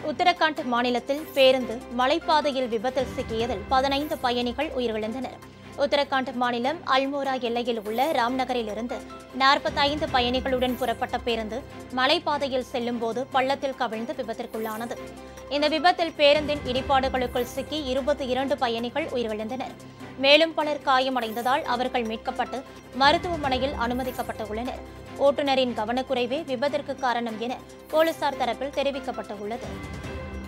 உத்தரகாண்ட் மாநிலத்தில் பேருந்து மலைப்பாதையில் விபத்தில் சிக்கியதில் பதினைந்து பயணிகள் உயிரிழந்தனர் உத்தரகாண்ட் மாநிலம் அல்மோரா எல்லையில் உள்ள ராம்நகரில் இருந்து நாற்பத்தைந்து பயணிகளுடன் புறப்பட்ட பேருந்து மலைப்பாதையில் செல்லும்போது பள்ளத்தில் கவிழ்ந்து விபத்திற்குள்ளானது இந்த விபத்தில் பேருந்தின் இடிபாடுகளுக்குள் சிக்கி இருபத்தி இரண்டு பயணிகள் உயிரிழந்தனர் மேலும் பலர் காயமடைந்ததால் அவர்கள் மீட்கப்பட்டு மருத்துவமனையில் அனுமதிக்கப்பட்டுள்ளனர் ஓட்டுநரின் கவனக்குறைவே விபத்திற்கு காரணம் என போலீசார் தரப்பில் தெரிவிக்கப்பட்டுள்ளது